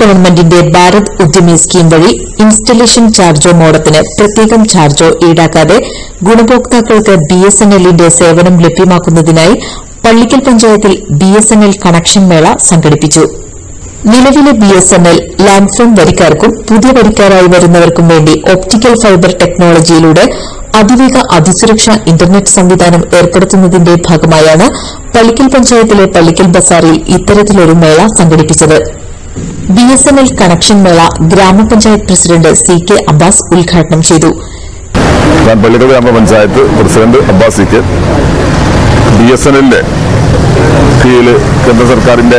ഗവൺമെന്റിന്റെ ഭാരത് ഉദ്യമി സ്കീം വഴി ഇൻസ്റ്റലേഷൻ ചാർജോ മോഡത്തിന് പ്രത്യേകം ചാർജോ ഈടാക്കാതെ ഗുണഭോക്താക്കൾക്ക് ബിഎസ്എൻഎല്ലിന്റെ സേവനം ലഭ്യമാക്കുന്നതിനായി പള്ളിക്കൽ പഞ്ചായത്തിൽ ബിഎസ്എൻഎൽ കണക്ഷൻ മേള സംഘടിപ്പിച്ചു നിലവിലെ ബിഎസ്എൻഎൽ ലാൻഡ് ഫോൺ വരിക്കാർക്കും പുതിയ വരിക്കാരായി വരുന്നവർക്കും വേണ്ടി ഒപ്റ്റിക്കൽ ഫൈബർ ടെക്നോളജിയിലൂടെ അതിവേഗ അതിസുരക്ഷ ഇന്റർനെറ്റ് സംവിധാനം ഏർപ്പെടുത്തുന്നതിന്റെ ഭാഗമായാണ് പള്ളിക്കൽ പഞ്ചായത്തിലെ പള്ളിക്കൽ ബസാറിൽ ഇത്തരത്തിലൊരു മേള സംഘടിപ്പിച്ചത് ബിഎസ്എൻഎൽ കണക്ഷൻ മേള ഗ്രാമപഞ്ചായത്ത് പ്രസിഡന്റ് സി കെ അബ്ബാസ് ഉദ്ഘാടനം ചെയ്തു ഞാൻ പള്ളിക്കൽ ഗ്രാമപഞ്ചായത്ത് president Abbas C K B S N എല്ലിന്റെ കീഴിൽ കേന്ദ്ര സർക്കാരിന്റെ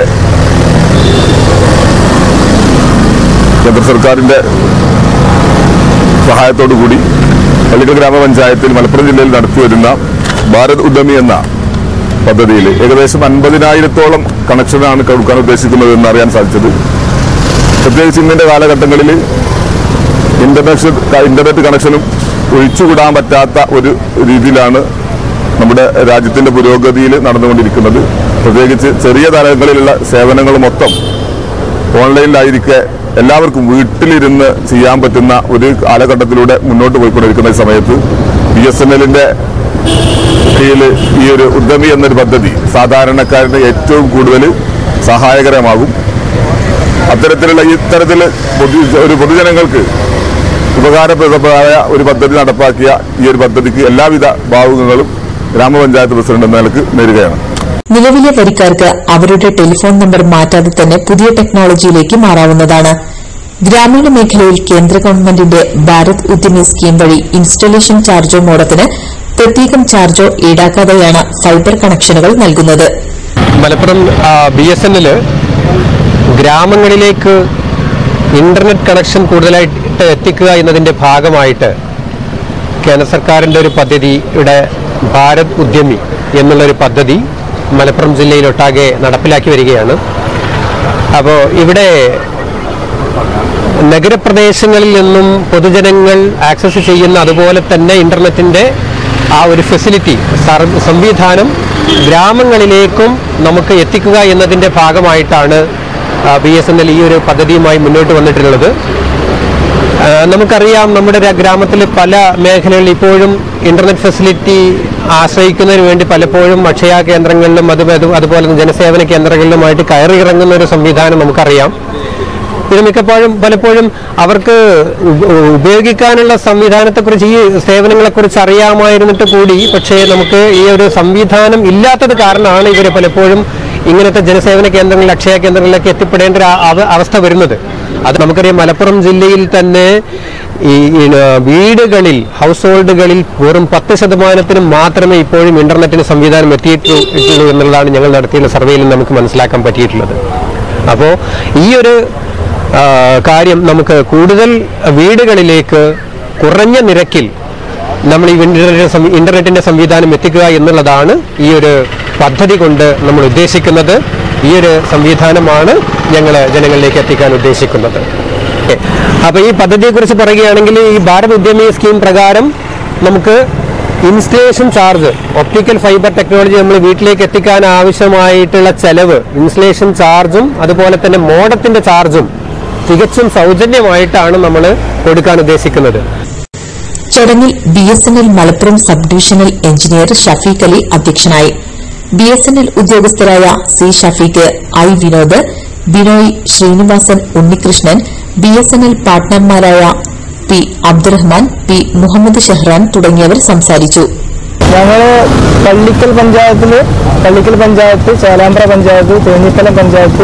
കേന്ദ്ര സർക്കാരിന്റെ സഹായത്തോടു കൂടി പള്ളിക്കൽ ഗ്രാമപഞ്ചായത്തിൽ മലപ്പുറം ജില്ലയിൽ നടത്തിവരുന്ന ഭാരത് ഉദ്യമി എന്ന പദ്ധതിയിൽ ഏകദേശം അൻപതിനായിരത്തോളം കണക്ഷനാണ് കൊടുക്കാൻ ഉദ്ദേശിക്കുന്നത് എന്ന് അറിയാൻ സാധിച്ചത് പ്രത്യേകിച്ച് ഇന്നത്തെ കാലഘട്ടങ്ങളിൽ ഇന്റർനെറ്റ് ഇന്റർനെറ്റ് കണക്ഷനും ഒഴിച്ചുകൂടാൻ പറ്റാത്ത ഒരു രീതിയിലാണ് നമ്മുടെ രാജ്യത്തിന്റെ പുരോഗതിയിൽ നടന്നുകൊണ്ടിരിക്കുന്നത് പ്രത്യേകിച്ച് ചെറിയ തലങ്ങളിലുള്ള സേവനങ്ങൾ മൊത്തം ഓൺലൈനിലായിരിക്കെ എല്ലാവർക്കും വീട്ടിലിരുന്ന് ചെയ്യാൻ പറ്റുന്ന ഒരു കാലഘട്ടത്തിലൂടെ മുന്നോട്ട് പോയിക്കൊണ്ടിരിക്കുന്ന ഈ സമയത്ത് ബി എസ് എൻ എല്ലിന്റെ കീഴിൽ ഈ ഒരു ഉദ്യമി എന്നൊരു പദ്ധതി സാധാരണക്കാരന് ഏറ്റവും കൂടുതൽ സഹായകരമാകും അത്തരത്തിലുള്ള ഇത്തരത്തിൽ പൊതു ഒരു പൊതുജനങ്ങൾക്ക് ഉപകാരപ്രദമായ ഒരു പദ്ധതി നടപ്പാക്കിയ ഈ ഒരു പദ്ധതിക്ക് എല്ലാവിധ ഭാവുകങ്ങളും ഗ്രാമപഞ്ചായത്ത് പ്രസിഡന്റ് എന്ന നിലക്ക് നേരുകയാണ് നിലവിലെ വരിക്കാർക്ക് അവരുടെ ടെലിഫോൺ നമ്പർ മാറ്റാതെ തന്നെ പുതിയ ടെക്നോളജിയിലേക്ക് മാറാവുന്നതാണ് ഗ്രാമീണ മേഖലയിൽ കേന്ദ്ര ഗവൺമെന്റിന്റെ ഭാരത് ഉദ്യമി സ്കീം വഴി ഇൻസ്റ്റലേഷൻ ചാർജോ മോഡത്തിന് പ്രത്യേകം ചാർജോ ഈടാക്കാതെയാണ് ഫൈബർ കണക്ഷനുകൾ നൽകുന്നത് മലപ്പുറം ബി എസ് എൻ ഗ്രാമങ്ങളിലേക്ക് ഇന്റർനെറ്റ് കണക്ഷൻ കൂടുതലായിട്ട് എത്തിക്കുക എന്നതിൻ്റെ ഭാഗമായിട്ട് കേന്ദ്ര സർക്കാരിൻ്റെ ഒരു പദ്ധതിയുടെ ഭാരത് ഉദ്യമി എന്നുള്ളൊരു പദ്ധതി മലപ്പുറം ജില്ലയിലൊട്ടാകെ നടപ്പിലാക്കി വരികയാണ് അപ്പോൾ ഇവിടെ നഗരപ്രദേശങ്ങളിൽ നിന്നും പൊതുജനങ്ങൾ ആക്സസ് ചെയ്യുന്ന അതുപോലെ തന്നെ ഇന്റർനെറ്റിന്റെ ആ ഒരു ഫെസിലിറ്റി സർ- സംവിധാനം ഗ്രാമങ്ങളിലേക്കും നമുക്ക് എത്തിക്കുക എന്നതിന്റെ ഭാഗമായിട്ടാണ് ബി എസ് എൻ എൽ ഈ ഒരു പദ്ധതിയുമായി മുന്നോട്ട് വന്നിട്ടുള്ളത് ആ, നമുക്കറിയാം നമ്മുടെ ര- ഗ്രാമത്തിൽ പല മേഖലകളിൽ ഇപ്പോഴും ഇന്റർനെറ്റ് ഫെസിലിറ്റി ആശ്രയിക്കുന്നതിന് വേണ്ടി പലപ്പോഴും അക്ഷയ കേന്ദ്രങ്ങളിലും അത് അത് അതുപോലെ തന്നെ ജനസേവന കേന്ദ്രങ്ങളിലുമായിട്ട് കയറിയിറങ്ങുന്ന ഒരു സംവിധാനം നമുക്കറിയാം ഇത് മിക്കപ്പോഴും പലപ്പോഴും അവർക്ക് ഉപ- ഉപയോഗിക്കാനുള്ള സംവിധാനത്തെക്കുറിച്ച് ഈ സേവനങ്ങളെക്കുറിച്ച് അറിയാമായിരുന്നിട്ട് കൂടി പക്ഷേ നമുക്ക് ഈ ഒരു സംവിധാനം ഇല്ലാത്തത് കാരണമാണ് ഇവർ പലപ്പോഴും ഇങ്ങനത്തെ ജനസേവന കേന്ദ്രങ്ങളിൽ അക്ഷയ കേന്ദ്രങ്ങളിലൊക്കെ എത്തിപ്പെടേണ്ട ഒരു അവ- അവസ്ഥ വരുന്നത് അത് നമുക്കറിയാം മലപ്പുറം ജില്ലയിൽ തന്നെ ഈ ഈ, ആ, വീടുകളിൽ ഹൗസ് ഹോൾഡുകളിൽ വെറും പത്ത് ശതമാനത്തിന് മാത്രമേ ഇപ്പോഴും ഇന്റർനെറ്റിന് സംവിധാനം എത്തിയിട്ടുള്ളൂ എന്നുള്ളതാണ് ഞങ്ങൾ നടത്തിയുള്ള സർവേയിൽ നമുക്ക് മനസ്സിലാക്കാൻ പറ്റിയിട്ടുള്ളത് അപ്പോൾ ഈ ഒരു ആ, കാര്യം നമുക്ക് കൂടുതൽ വീടുകളിലേക്ക് കുറഞ്ഞ നിരക്കിൽ നമ്മൾ ഈ ഇന്റർനെറ്റ് സം- ഇന്റർനെറ്റിന്റെ സംവിധാനം എത്തിക്കുക എന്നുള്ളതാണ് ഈ ഒരു പദ്ധതി കൊണ്ട് നമ്മൾ ഉദ്ദേശിക്കുന്നത് ഈ ഒരു സംവിധാനമാണ് ഞങ്ങൾ ജനങ്ങളിലേക്ക് എത്തിക്കാൻ ഉദ്ദേശിക്കുന്നത് അപ്പോൾ ഈ പദ്ധതിയെക്കുറിച്ച് പറയുകയാണെങ്കിൽ ഈ ഭാരത് ഉദ്യമി സ്കീം പ്രകാരം നമുക്ക് installation charge optical fibre technology നമ്മൾ വീട്ടിലേക്ക് എത്തിക്കാൻ ആവശ്യമായിട്ടുള്ള ചെലവ് ഇൻസ്റ്റലേഷൻ ചാർജും അതുപോലെ തന്നെ മോഡത്തിന്റെ ചാർജും തികച്ചും സൗജന്യമായിട്ടാണ് നമ്മൾ കൊടുക്കാൻ ഉദ്ദേശിക്കുന്നത് ചടങ്ങിൽ B S N L Malappuram sub divisional engineer Shafeeq Ali അധ്യക്ഷനായി ബി എസ് എൻ എൽ ഉദ്യോഗസ്ഥരായ C Shafeeq I Vinod Binoy Srinivasan Unnikrishnan B S N L പാർട്ട്ണർമാരായ പി അബ്ദുറഹ്മാൻ പി മുഹമ്മദ് ഷെഹ്റാൻ തുടങ്ങിയവർ സംസാരിച്ചു ഞങ്ങൾ പള്ളിക്കൽ പഞ്ചായത്തിൽ പള്ളിക്കൽ പഞ്ചായത്ത് ചേലാമ്പ്ര പഞ്ചായത്ത് തേഞ്ഞിപ്പലം പഞ്ചായത്ത്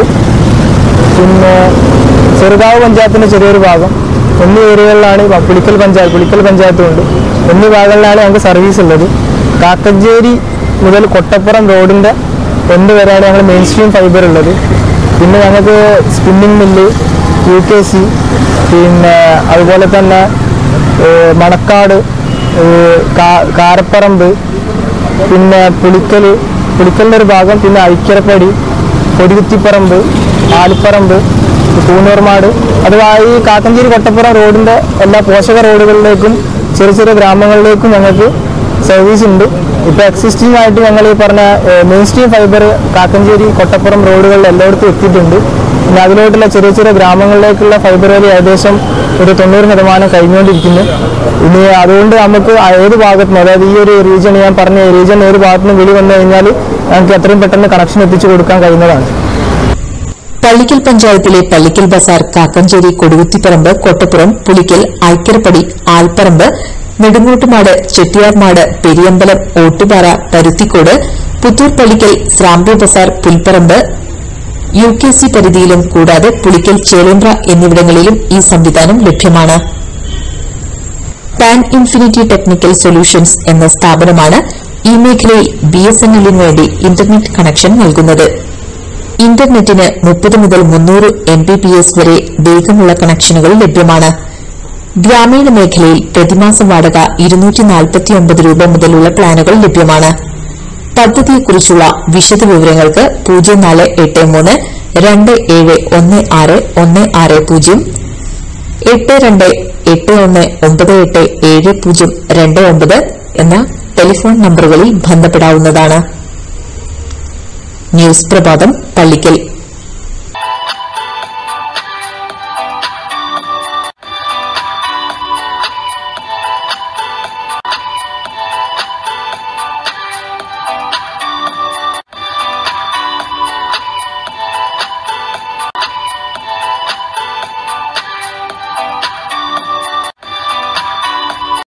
പിന്നെ ചെറുകാവ് പഞ്ചായത്തിൻ്റെ ചെറിയൊരു ഭാഗം എന്നീ ഏരിയകളിലാണ് ഈ പുളിക്കൽ പഞ്ചായത്ത് പുളിക്കൽ പഞ്ചായത്തും ഉണ്ട് എന്നീ ഭാഗങ്ങളിലാണ് ഞങ്ങൾക്ക് സർവീസ് ഉള്ളത് കാക്കഞ്ചേരി മുതൽ കൊട്ടപ്പുറം റോഡിൻ്റെ എൻഡ് വരെയാണ് ഞങ്ങൾ മെയിൻ സ്ട്രീം ഫൈബർ ഉള്ളത് പിന്നെ ഞങ്ങൾക്ക് spinning mill U K C പിന്നെ അതുപോലെ തന്നെ ഏഹ് മണക്കാട് ഏഹ് കാ- കാരപ്പറമ്പ് പിന്നെ പുളിക്കൽ പുളിക്കലിൻ്റെ ഒരു ഭാഗം പിന്നെ ഐക്യരപ്പടി കൊടികുത്തിപ്പറമ്പ് ആലിപ്പറമ്പ് കൂന്നൂർമാട് അഥവാ ഈ കാക്കഞ്ചേരി കൊട്ടപ്പുറം റോഡിൻ്റെ എല്ലാ പോഷക റോഡുകളിലേക്കും ചെറിയ ചെറിയ ഗ്രാമങ്ങളിലേക്കും ഞങ്ങൾക്ക് സർവീസ് ഉണ്ട് ഇപ്പോൾ എക്സിസ്റ്റിംഗ് ആയിട്ട് ഞങ്ങൾ ഈ പറഞ്ഞ main stream fibre Kakkanchery Kottappuram റോഡുകളിൽ എല്ലായിടത്തും എത്തിയിട്ടുണ്ട് പിന്നെ അതിലോട്ടുള്ള ചെറിയ ചെറിയ ഗ്രാമങ്ങളിലേക്കുള്ള ഫൈബർ വേലി ഏകദേശം ഒരു തൊണ്ണൂറ് ശതമാനം കഴിഞ്ഞുകൊണ്ടിരിക്കുന്നു ഇനി അതുകൊണ്ട് നമുക്ക് ആ ഏത് ഭാഗത്തുനിന്ന് അതായത് ഈ ഒരു റീജിയൻ ഞാൻ പറഞ്ഞ റീജിയൻ ഏത് ഭാഗത്തുനിന്ന് വിളി വന്നു കഴിഞ്ഞാൽ നമുക്ക് എത്രയും പെട്ടെന്ന് കണക്ഷൻ എത്തിച്ചു കൊടുക്കാൻ കഴിയുന്നതാണ് പള്ളിക്കൽ പഞ്ചായത്തിലെ Pallikkal bazaar Kakkanchery Kodukuthiparamba Kottappuram Pulikkal Aikkarappadi Alparamba Nedungottumad Chettiyarmad Periyambalam Ottupara Paruthikode Puthur Pallikkal Srambu bazaar Pulparamba U K C പരിധിയിലും കൂടാതെ പുളിക്കൽ ചേലേമ്പ്ര എന്നിവിടങ്ങളിലും ഈ സംവിധാനം ലഭ്യമാണ് പാൻ ഇൻഫിനിറ്റി ടെക്നിക്കൽ സൊല്യൂഷൻസ് എന്ന സ്ഥാപനമാണ് ഈ മേഖലയിൽ ബി എസ് എൻ എല്ലിന് വേണ്ടി ഇന്റർനെറ്റ് കണക്ഷൻ നൽകുന്നത് ഇന്റർനെറ്റിന് മുപ്പത് മുതൽ മുന്നൂറ് എം ബി പി എസ് വരെ വേഗമുള്ള കണക്ഷനുകൾ ലഭ്യമാണ് ഗ്രാമീണ മേഖലയിൽ പ്രതിമാസ വാടക ഇരുന്നൂറ്റി നാൽപ്പത്തിയൊമ്പത് രൂപ മുതലുള്ള പ്ലാനുകൾ ലഭ്യമാണ് പദ്ധതിയെക്കുറിച്ചുള്ള വിശദ വിവരങ്ങൾക്ക് പൂജ്യം നാല് എട്ട് മൂന്ന് രണ്ട് ഏഴ് ഒന്ന് ആറ് ഒന്ന് ആറ് പൂജ്യം എട്ട് രണ്ട് എട്ട് ഒന്ന് ഒമ്പത് എട്ട് ഏഴ് പൂജ്യം രണ്ട് ഒമ്പത് എന്ന ടെലിഫോൺ നമ്പറുകളിൽ ബന്ധപ്പെടാവുന്നതാണ് ന്യൂസ് പ്രഭാതം പള്ളിക്കൽ